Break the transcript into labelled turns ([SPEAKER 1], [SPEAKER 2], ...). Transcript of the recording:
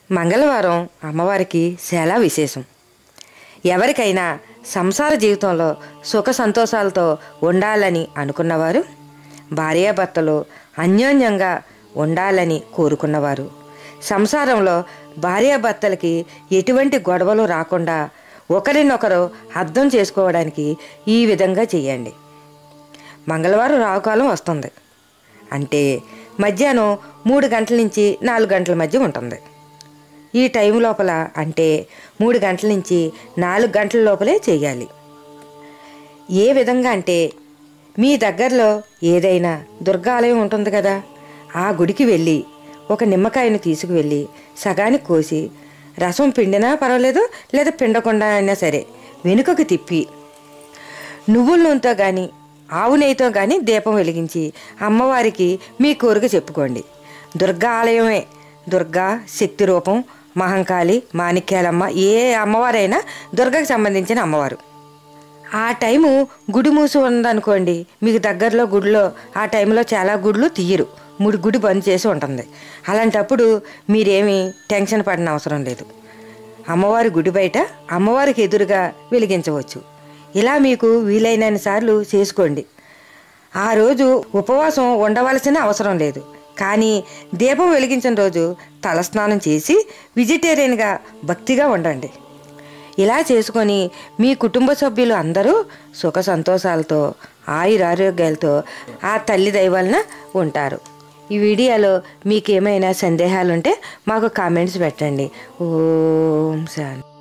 [SPEAKER 1] మంగళవారం అమ్మవారికి చాలా విశేషం ఎవరికైనా సంసార జీవితంలో సుఖ సంతోషాలతో ఉండాలని అనుకున్నవారు భార్యాభర్తలు అన్యోన్యంగా ఉండాలని కోరుకున్నవారు సంసారంలో భార్యాభర్తలకి ఎటువంటి గొడవలు రాకుండా ఒకరినొకరు అర్థం చేసుకోవడానికి ఈ విధంగా చేయండి మంగళవారం రావుకాలం వస్తుంది అంటే మధ్యాహ్నం మూడు గంటల నుంచి నాలుగు గంటల మధ్య ఉంటుంది ఈ టైం లోపల అంటే మూడు గంటల నుంచి నాలుగు గంటల లోపలే చేయాలి ఏ విధంగా అంటే మీ దగ్గరలో ఏదైనా దుర్గాలయం ఉంటుంది కదా ఆ గుడికి వెళ్ళి ఒక నిమ్మకాయను తీసుకువెళ్ళి సగానికి కోసి రసం పిండినా పర్వాలేదు లేదా పిండకుండా అయినా సరే వెనుకకు తిప్పి నువ్వుల నూనెతో కానీ ఆవు నెయ్యితో కానీ దీపం వెలిగించి అమ్మవారికి మీ కోరిక చెప్పుకోండి దుర్గా ఆలయమే దుర్గా శక్తి రూపం మహంకాళి మాణిక్యాలమ్మ ఏ అమ్మవారైనా దుర్గకు సంబంధించిన అమ్మవారు ఆ టైము గుడి మూసి ఉందనుకోండి మీకు దగ్గరలో గుడిలో ఆ టైంలో చాలా గుడులు తీయరు ముడి గుడి బంద్ చేసి ఉంటుంది అలాంటప్పుడు మీరేమీ టెన్షన్ పడిన అవసరం లేదు అమ్మవారి గుడి బయట అమ్మవారికి ఎదురుగా వెలిగించవచ్చు ఇలా మీకు వీలైనన్ని సార్లు చేసుకోండి ఆ రోజు ఉపవాసం ఉండవలసిన అవసరం లేదు కానీ దీపం వెలిగించిన రోజు తలస్నానం చేసి వెజిటేరియన్గా భక్తిగా ఉండండి ఇలా చేసుకొని మీ కుటుంబ సభ్యులు అందరూ సుఖ సంతోషాలతో ఆయురారోగ్యాలతో ఆ తల్లి దయవలన ఉంటారు ఈ వీడియోలో మీకు ఏమైనా సందేహాలు ఉంటే మాకు కామెంట్స్ పెట్టండి ఓం శాంతి